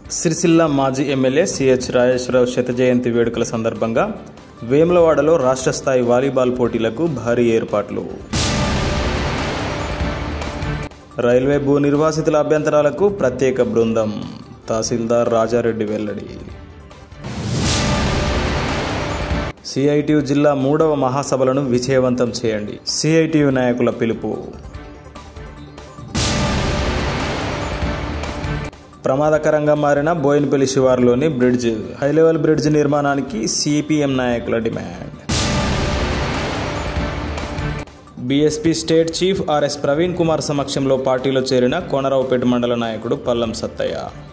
సిరిసిల్ల మాజీ MLA CH Rajeswara Rao శత జయంతి వేడుకల సందర్భంగా వేములవాడలో రాష్ట్ర స్థాయి వాలీబాల్ పోటీలకు భారీ ఏర్పాట్లు రైల్వే భూ నిర్వాసితుల అభ్యంతరాలకు ప్రత్యేక బృందం తహసీల్దార్ రాజారెడ్డి వెల్లడి సిఐటియు జిల్లా మూడవ మహాసభలను విజయవంతం చేయండి సిఐటియు నాయకుల పిలుపు ప్రమాదకరంగా మారిన బోయినపల్లి శివారులోని బ్రిడ్జ్ హై లెవెల్ బ్రిడ్జ్ నిర్మాణానికి సిపిఎం నాయకుల demand BSP state chief RS Praveen Kumar సమక్షంలో పార్టీలో చేరిన కోనరావుపేట మండల నాయకుడు పల్లం సత్తయ్య